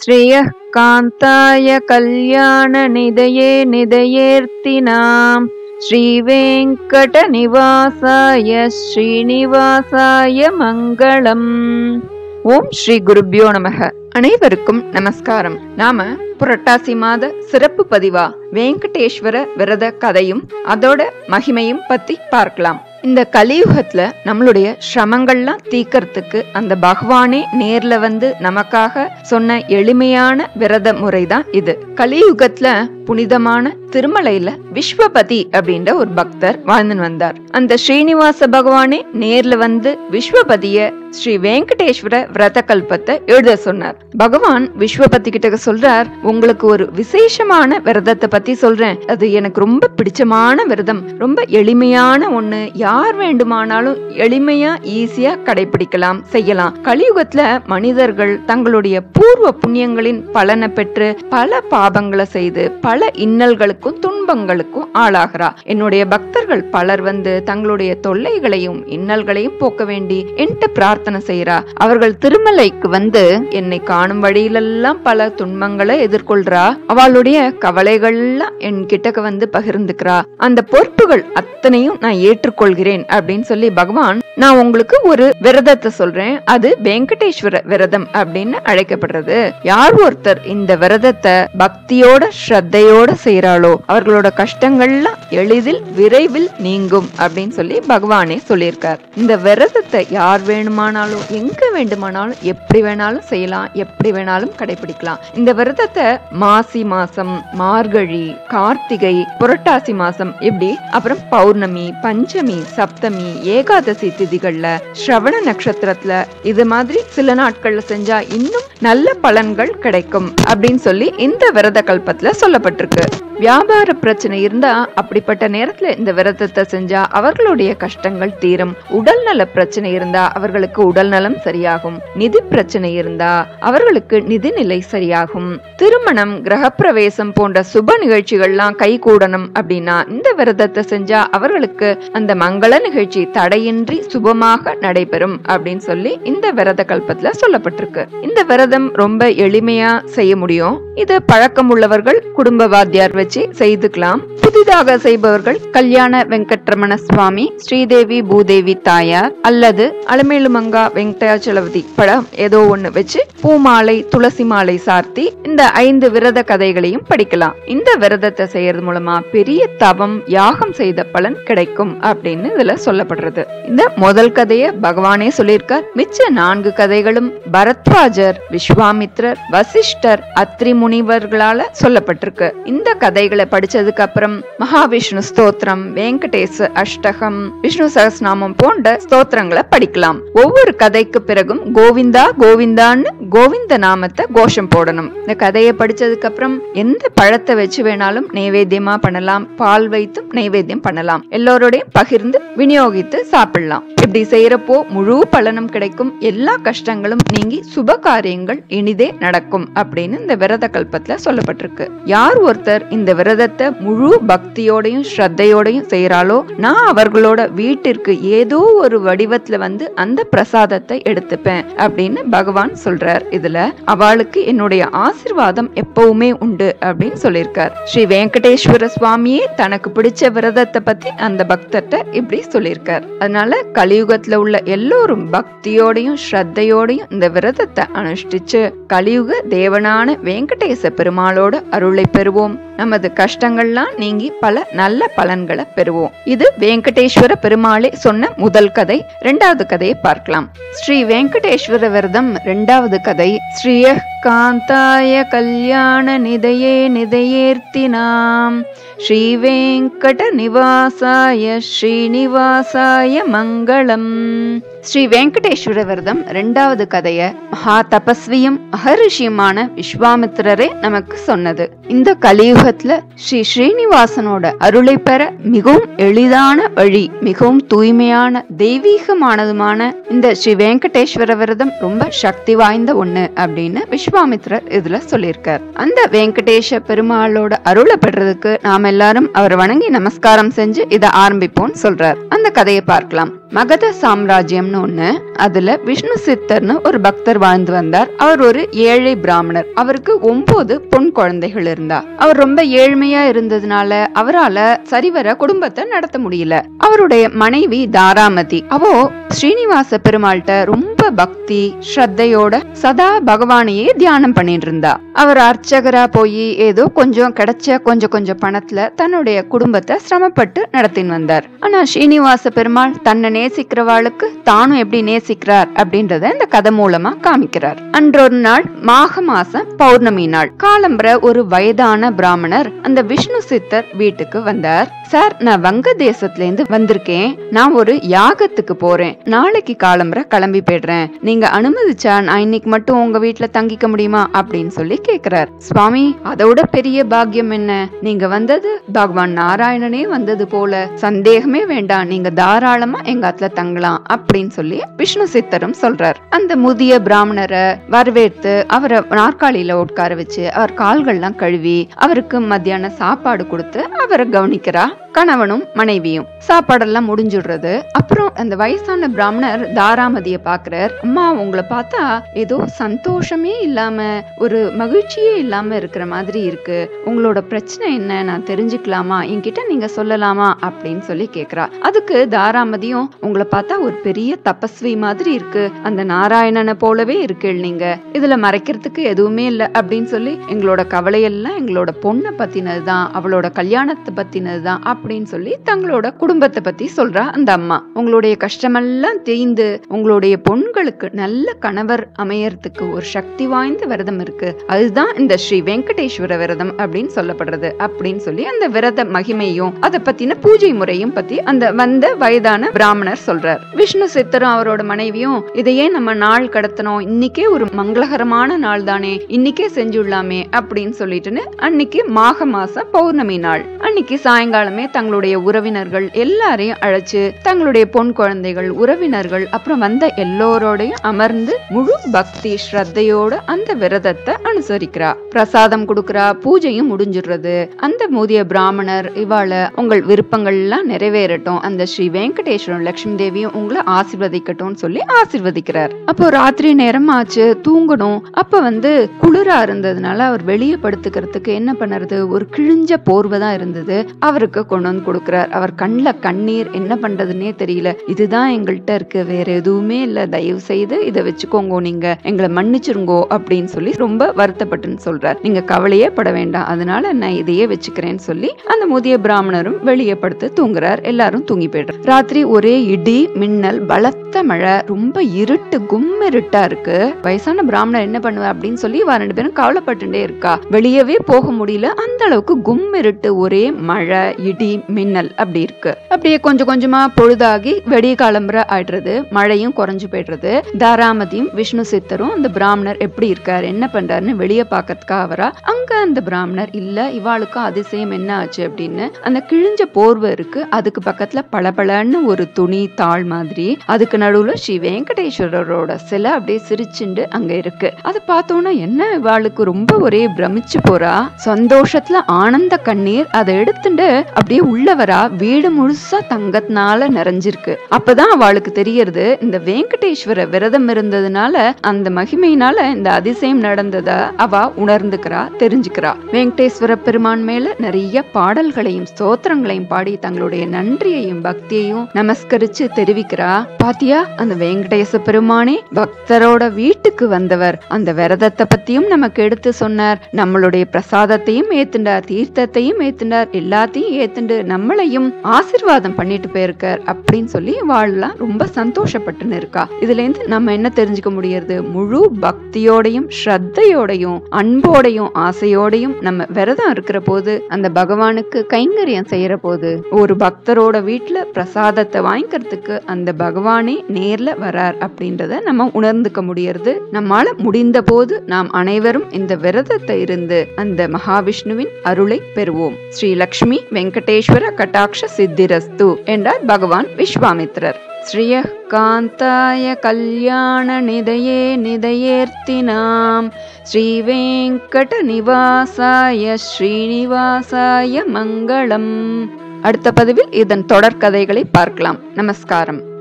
श्रियः कान्ताय कल्याणनिधये निधयेऽर्तिनाम् श्रीवेङ्कटनिवासाय श्रीनिवासाय मङ्गलम् ஓம் ஸ்ரீ குருப்யோ நமக அனைவருக்கும் நமஸ்காரம் நாம புரட்டாசி மாத சிறப்பு பதிவா வெங்கடேஸ்வர விரத கதையும் அதோட மகிமையும் பத்தி பார்க்கலாம் இந்த கலியுகத்துல நம்மளுடைய சிரமங்கள்லாம் தீக்கிறதுக்கு அந்த பகவானே நேர்ல வந்து நமக்காக சொன்ன எளிமையான விரத முறைதான் இது கலியுகத்துல புனிதமான திருமலையில விஸ்வபதி அப்படின்ற ஒரு பக்தர் வாழ்ந்துன்னு வந்தார் அந்த ஸ்ரீனிவாச பகவானே நேர்ல வந்து விஸ்வபதிய ஸ்ரீ வெங்கடேஸ்வர விரத கல்பத்தை எழுத சொன்னார் பகவான் விஸ்வபதி கிட்ட சொல்றார் உங்களுக்கு ஒரு விசேஷமான விரதத்தை பத்தி சொல்றேன் அது எனக்கு ரொம்ப பிடிச்சமான விரதம் ரொம்ப எளிமையான ஒண்ணு யார் வேண்டுமானாலும் எளிமையா ஈஸியா கடைபிடிக்கலாம் செய்யலாம் கலியுகத்துல மனிதர்கள் தங்களுடைய பூர்வ புண்ணியங்களின் பலனை பெற்று பல பாபங்களை செய்து பல இன்னல்களுக்கும் துன்பங்களுக்கும் ஆளாகிறா என்னுடைய பக்தர்கள் பலர் வந்து தங்களுடைய தொல்லைகளையும் இன்னல்களையும் போக்க வேண்டி என்கிட்ட பிரார்த்தனை செய்யறா அவர்கள் திருமலைக்கு வந்து என்னை காணும் வழியிலெல்லாம் பல துன்பங்களை எதிர்கொள்றா அவளுடைய கவலைகள் எல்லாம் என்கிட்ட வந்து பகிர்ந்துக்கிறா அந்த பொறுப்புகள் அத்தனையும் நான் ஏற்றுக்கொள்கிறேன் அப்படின்னு சொல்லி பகவான் நான் உங்களுக்கு ஒரு விரதத்தை சொல்றேன் அது வெங்கடேஸ்வர விரதம் அப்படின்னு அழைக்கப்படுறது யார் ஒருத்தர் இந்த விரதத்தை பக்தியோட ஸ்ரத்தையோட செய்யறாளோ அவர்களோட கஷ்டங்கள்லாம் எளிதில் விரைவில் நீங்கும் அப்படின்னு சொல்லி பகவானே சொல்லியிருக்கார் இந்த விரதத்தை யார் வேணுமானாலும் எங்க வேண்டுமானாலும் எப்படி வேணாலும் செய்யலாம் எப்படி வேணாலும் கடைபிடிக்கலாம் இந்த விரதத்தை மாசி மாசம் மார்கழி கார்த்திகை புரட்டாசி மாசம் இப்படி அப்புறம் பௌர்ணமி பஞ்சமி சப்தமி ஏகாதசி திதிகள்ல ஸ்ரவண நட்சத்திரத்துல இது மாதிரி சில நாட்கள்ல செஞ்சா இன்னும் நல்ல பலன்கள் கிடைக்கும் அப்படின்னு சொல்லி இந்த விரத கல்பத்துல சொல்லப்பட்டிருக்கு வியாபார பிரச்சனை இருந்தா அப்படிப்பட்ட நேரத்துல இந்த விரதத்தை செஞ்சா அவர்களுடைய கஷ்டங்கள் தீரும் உடல் நல பிரச்சனை இருந்தா அவர்களுக்கு உடல் நலம் சரியாகும் நிதி பிரச்சனை இருந்தா அவர்களுக்கு நிதி நிலை சரியாகும் திருமணம் கிரகப்பிரவேசம் போன்ற சுப நிகழ்ச்சிகள்லாம் கை கூடணும் அப்படின்னா இந்த விரதத்தை செஞ்சா அவர்களுக்கு அந்த மங்கள நிகழ்ச்சி தடையின்றி சுபமாக நடைபெறும் அப்படின்னு சொல்லி இந்த விரத கல்பத்துல சொல்லப்பட்டிருக்கு இந்த விரதம் ரொம்ப எளிமையா செய்ய முடியும் இது பழக்கம் உள்ளவர்கள் குடும்ப வாத்தியார் வச்சு செய்துக்கலாம் புதிதாக செய்பவர்கள் கல்யாண வெங்கட்ரமண சுவாமி ஸ்ரீதேவி பூதேவி தாயார் அல்லது அலமேலுமங்கா வெங்கடாச்சலவதி படம் ஏதோ ஒண்ணு வச்சு பூமாலை துளசி மாலை சார்த்தி இந்த ஐந்து விரத கதைகளையும் படிக்கலாம் இந்த விரதத்தை செய்யறது மூலமா பெரிய தவம் யாகம் செய்த பலன் கிடைக்கும் அப்படின்னு இதுல சொல்லப்படுறது இந்த முதல் கதைய பகவானே சொல்லியிருக்கார் மிச்ச நான்கு கதைகளும் பரத்வாஜர் விஸ்வாமித்ரர் வசிஷ்டர் அத்ரி முனிவர்களால சொல்லப்பட்டிருக்கு இந்த கதைகளை படிச்சதுக்கு அப்புறம் மகாவிஷ்ணு ஸ்தோத்திரம் வெங்கடேச அஷ்டகம் விஷ்ணு சகஸ்நாமம் போன்ற ஸ்தோத்திரங்களை படிக்கலாம் ஒவ்வொரு கதைக்கு பிறகும் கோவிந்தா கோவிந்தான்னு கோவிந்த நாமத்தை கோஷம் போடணும் இந்த கதையை படிச்சதுக்கு அப்புறம் எந்த பழத்தை வச்சு வேணாலும் நைவேத்தியமா பண்ணலாம் பால் வைத்தும் நைவேத்தியம் பண்ணலாம் எல்லோரோடையும் பகிர்ந்து விநியோகித்து சாப்பிடலாம் இப்படி செய்யறப்போ முழு பலனும் கிடைக்கும் எல்லா கஷ்டங்களும் நீங்கி சுப காரியங்கள் இனிதே நடக்கும் அப்படின்னு இந்த விரத கல்பத்துல சொல்லப்பட்டிருக்கு யார் ஒருத்தர் இந்த விரதத்தை முழு பக்தியோடையும் ஸ்ரத்தையோடையும் செய்யறாளோ நான் அவர்களோட வீட்டிற்கு ஏதோ ஒரு வடிவத்துல வந்து அந்த பிரசாதத்தை எடுத்துப்பேன் அப்படின்னு பகவான் சொல்றார் இதுல அவளுக்கு என்னுடைய ஆசிர்வாதம் எப்பவுமே உண்டு அப்படின்னு சொல்லியிருக்கார் ஸ்ரீ வெங்கடேஸ்வர சுவாமியே தனக்கு பிடிச்ச விரதத்தை பத்தி அந்த பக்தர்கிட்ட இப்படி சொல்லியிருக்கார் அதனால கலியுகத்துல உள்ள எல்லோரும் பக்தியோடையும் ஸ்ரத்தையோடையும் இந்த விரதத்தை அனுஷ்டிச்சு கலியுக தேவனான வெங்கடேச பெருமாளோட அருளை பெறுவோம் நமது கஷ்டங்கள்லாம் நீங்கி பல நல்ல பலன்களை பெறுவோம் இது வெங்கடேஸ்வர பெருமாளே சொன்ன முதல் கதை இரண்டாவது கதையை பார்க்கலாம் ஸ்ரீ வெங்கடேஸ்வர விரதம் இரண்டாவது கதை ஸ்ரீய காந்தாய கல்யாண நிதையே நிதையேர்த்தினாம் ஸ்ரீ வெங்கட நிவாசாய ஸ்ரீனிவாசாய மங்களம் ஸ்ரீ வெங்கடேஸ்வர விரதம் இரண்டாவது கதைய மகா தபஸ்வியும் மகரிஷியுமான விஸ்வாமித்திரரே நமக்கு சொன்னது இந்த கலியுகத்துல ஸ்ரீ ஸ்ரீனிவாசனோட அருளை பெற மிகவும் எளிதான வழி மிகவும் தூய்மையான தெய்வீகமானதுமான இந்த ஸ்ரீ வெங்கடேஸ்வர விரதம் ரொம்ப சக்தி வாய்ந்த ஒண்ணு அப்படின்னு விஸ்வாமித்திரர் இதுல சொல்லியிருக்கார் அந்த வெங்கடேஷ பெருமாளோட அருளை பெறதுக்கு நாம் எல்லாரும் அவரை வணங்கி நமஸ்காரம் செஞ்சு இதை ஆரம்பிப்போம்னு சொல்றார் அந்த கதையை பார்க்கலாம் மகத சாம்ராஜ்யம்னு ஒண்ணு அதுல விஷ்ணு சித்தர்னு ஒரு பக்தர் வாழ்ந்து வந்தார் அவர் ஒரு ஏழை பிராமணர் அவருக்கு ஒன்பது பொன் குழந்தைகள் இருந்தா அவர் ரொம்ப ஏழ்மையா இருந்ததுனால அவரால சரிவர குடும்பத்தை நடத்த முடியல அவருடைய மனைவி தாராமதி அவோ ஸ்ரீனிவாச பெருமாள்கிட்ட ரொம்ப பக்தி ஸ்ரத்தையோட சதா பகவானையே தியானம் பண்ணிட்டு இருந்தா அவர் அர்ச்சகரா போய் ஏதோ கொஞ்சம் கிடைச்ச கொஞ்சம் கொஞ்சம் பணத்துல தன்னுடைய குடும்பத்தை சிரமப்பட்டு நடத்தின்னு வந்தார் ஆனா ஸ்ரீனிவாச பெருமாள் தன்னை நேசிக்கிறவாளுக்கு தானும் எப்படி நேசிக்கிறார் அப்படின்றத இந்த கதை மூலமா காமிக்கிறார் அன்றொரு நாள் மாக மாசம் பௌர்ணமி நாள் காலம்பர ஒரு வயதான பிராமணர் அந்த விஷ்ணு சித்தர் வீட்டுக்கு வந்தார் சார் நான் வங்க தேசத்துல இருந்து வந்திருக்கேன் நான் ஒரு யாகத்துக்கு போறேன் நாளைக்கு காலம்பர கிளம்பி போயிடுறேன் நீங்க அனுமதிச்சா நான் இன்னைக்கு மட்டும் உங்க வீட்டுல தங்கிக்க முடியுமா அப்படின்னு சொல்லி கேக்குறார் சுவாமி அதோட பெரிய பாக்கியம் என்ன நீங்க வந்தது பகவான் நாராயணனே வந்தது போல சந்தேகமே வேண்டாம் நீங்க தாராளமா எங்க ஆத்துல தங்கலாம் அப்படின்னு சொல்லி விஷ்ணு சித்தரும் சொல்றார் அந்த முதிய பிராமணரை வரவேற்று அவரை நாற்காலியில உட்கார வச்சு அவர் கால்கள்லாம் கழுவி அவருக்கு மத்தியான சாப்பாடு கொடுத்து அவரை கவனிக்கிறா கணவனும் மனைவியும் சாப்பாடெல்லாம் முடிஞ்சுடுறது அப்புறம் அந்த வயசான பிராமணர் தாராமதிய பாக்குறார் அம்மா உங்களை பார்த்தா ஏதோ சந்தோஷமே இல்லாம ஒரு மகிழ்ச்சியே இல்லாம இருக்கிற மாதிரி இருக்கு உங்களோட பிரச்சனை என்ன நான் தெரிஞ்சுக்கலாமா என்கிட்ட நீங்க சொல்லலாமா அப்படின்னு சொல்லி கேக்குறா அதுக்கு தாராமதியும் உங்களை பார்த்தா ஒரு பெரிய தபஸ்வி மாதிரி இருக்கு அந்த நாராயணனை போலவே இருக்கு நீங்க இதுல மறைக்கிறதுக்கு எதுவுமே இல்ல அப்படின்னு சொல்லி எங்களோட கவலையெல்லாம் எங்களோட பொண்ணை பத்தினதுதான் அவளோட கல்யாணத்தை பத்தினதுதான் அப்படின்னு சொல்லி தங்களோட குடும்பத்தை பத்தி சொல்றா அந்த அம்மா உங்களுடைய கஷ்டமெல்லாம் தேய்ந்து உங்களுடைய பொண்களுக்கு நல்ல கணவர் அமையறதுக்கு ஒரு சக்தி வாய்ந்த விரதம் இருக்கு அதுதான் இந்த ஸ்ரீ வெங்கடேஸ்வர விரதம் அப்படின்னு சொல்லப்படுறது அப்படின்னு சொல்லி அந்த விரத மகிமையும் அதை பத்தின பூஜை முறையும் பத்தி அந்த வந்த வயதான பிராமணர் சொல்றார் விஷ்ணு சித்தரும் அவரோட மனைவியும் இதையே நம்ம நாள் கடத்தணும் இன்னைக்கே ஒரு மங்களகரமான நாள் தானே இன்னைக்கே செஞ்சுடலாமே அப்படின்னு சொல்லிட்டுன்னு அன்னைக்கு மாக மாசம் பௌர்ணமி நாள் அன்னைக்கு சாயங்காலமே தங்களுடைய உறவினர்கள் எல்லாரையும் அழைச்சு தங்களுடைய பொன் குழந்தைகள் உறவினர்கள் அப்புறம் வந்த எல்லோரோடையும் அமர்ந்து முழு பக்தி ஸ்ரத்தையோட அந்த விரதத்தை அனுசரிக்கிறா பிரசாதம் கொடுக்கறா பூஜையும் முடிஞ்சிடுறது அந்த முதிய பிராமணர் இவாள உங்கள் விருப்பங்கள் எல்லாம் நிறைவேறட்டும் அந்த ஸ்ரீ வெங்கடேஸ்வரன் லட்சுமி தேவியும் உங்களை ஆசிர்வதிக்கட்டும் சொல்லி ஆசிர்வதிக்கிறார் அப்போ ராத்திரி நேரம் ஆச்சு தூங்கணும் அப்ப வந்து குளிரா இருந்ததுனால அவர் வெளியே படுத்துக்கிறதுக்கு என்ன பண்ணுறது ஒரு கிழிஞ்ச போர்வை தான் இருந்தது அவருக்கு கொண்டு வந்து கொடுக்குறார் அவர் கண்ணில் கண்ணீர் என்ன பண்றதுன்னே தெரியல இதுதான் எங்கள்கிட்ட இருக்கு வேற எதுவுமே இல்ல தயவு செய்து இதை வச்சுக்கோங்க நீங்க எங்களை மன்னிச்சிருங்கோ அப்படின்னு சொல்லி ரொம்ப வருத்தப்பட்டுன்னு சொல்றார் நீங்க கவலையே பட வேண்டாம் அதனால நான் இதையே வச்சுக்கிறேன்னு சொல்லி அந்த முதிய பிராமணரும் வெளியே படுத்து தூங்குறார் எல்லாரும் தூங்கி போயிடுறார் ராத்திரி ஒரே இடி மின்னல் பலத்த மழை ரொம்ப இருட்டு கும்மிருட்டா இருக்கு வயசான பிராமணர் என்ன பண்ணுவா அப்படின்னு சொல்லி இவ ரெண்டு பேரும் கவலைப்பட்டுட்டே இருக்கா வெளியவே போக முடியல அந்த அளவுக்கு கும்மிருட்டு ஒரே மழை இடி மின்னல் அப்படி இருக்கு அப்படியே கொஞ்சம் கொஞ்சமா பொழுதாகி வெடிய காலம்புற ஆயிடுறது மழையும் குறைஞ்சு போயிடுறது தாராமதியும் விஷ்ணு சித்தரும் அந்த பிராமணர் எப்படி இருக்காரு என்ன பண்றாருன்னு வெளியே பார்க்கறதுக்காக வரா அங்க அந்த பிராமணர் இல்ல இவாளுக்கும் அதிசயம் என்ன ஆச்சு அப்படின்னு அந்த கிழிஞ்ச போர்வை இருக்கு அதுக்கு பக்கத்துல பளபளன்னு ஒரு துணி தாள் மாதிரி அதுக்கு நடுவுல ஸ்ரீ வெங்கடேஸ்வரரோட சிலை அப்படியே சிரிச்சுண்டு அங்க இருக்கு அதை பார்த்தோன்னா என்ன இவாளுக்கு ரொம்ப ஒரே பிரமிச்சு போறா சந்தோஷத்துல ஆனந்த கண்ணீர் அதை எடுத்துட்டு அப்படியே உள்ளவரா வீடு முழுசா தங்கத்தினால நிறைஞ்சிருக்கு அப்பதான் அவளுக்கு தெரியறது இந்த வெங்கடேஸ்வர விரதம் இருந்ததுனால அந்த மகிமையினால இந்த அதிசயம் நடந்ததா அவ உணர்ந்துக்கிறா தெரிஞ்சுக்கிறா வெங்கடேஸ்வர பெருமான் மேல நிறைய பாடல்களையும் ஸ்தோத்திரங்களையும் பாடி தங்களுடைய நன்றியையும் பக்தியையும் நமஸ்கரிச்சு தெரிவிக்கிறா பாத்தியா அந்த வெங்கடேச பெருமானே பக்தரோட வீட்டுக்கு வந்தவர் அந்த விரதத்தை பத்தியும் நமக்கு எடுத்து சொன்னார் நம்மளுடைய பிரசாதத்தையும் ஏத்துண்டார் தீர்த்தத்தையும் ஏத்துண்டார் எல்லாத்தையும் ஏத்துண்டு நம்மளையும் ஆசிர்வாதம் பண்ணிட்டு போயிருக்கார் அப்படின்னு சொல்லி வாழலாம் ரொம்ப சந்தோஷப்பட்டுன்னு இருக்கா இதுல இருந்து நம்ம என்ன தெரிஞ்சுக்க முடியறது முழு பக்தியோடையும் ஸ்ரத்தையோடையும் அன்போடையும் ஆசையோடையும் நம்ம விரதம் இருக்கிற போது அந்த பகவானுக்கு கைங்கரியம் செய்யற போது ஒரு பக்தரோட வீட்டுல பிரசாதத்தை வாங்கிக்கிறதுக்கு அந்த பகவானே நேர்ல வரார் அப்படின்றத நம்ம உணர்ந்துக்க முடியறது நம்மால முடிந்த போது நாம் அனைவரும் இந்த விரதத்தை இருந்து அந்த மகாவிஷ்ணுவின் அருளை பெறுவோம் ஸ்ரீ லக்ஷ்மி வெங்கடேஸ்வர கட்டாட்ச சித்திரஸ்து என்றார் பகவான் விஸ்வாமித்ரர் ஸ்ரீயः कान्ताय कल्याणनिधये निधयेऽर्तिनां ஸ்ரீவேங்கடநிவாசாய ஸ்ரீனிவாசாய மங்களம் அடுத்த பதிவில் இதன் தொடர்கதைகளை பார்க்கலாம் நமஸ்காரம்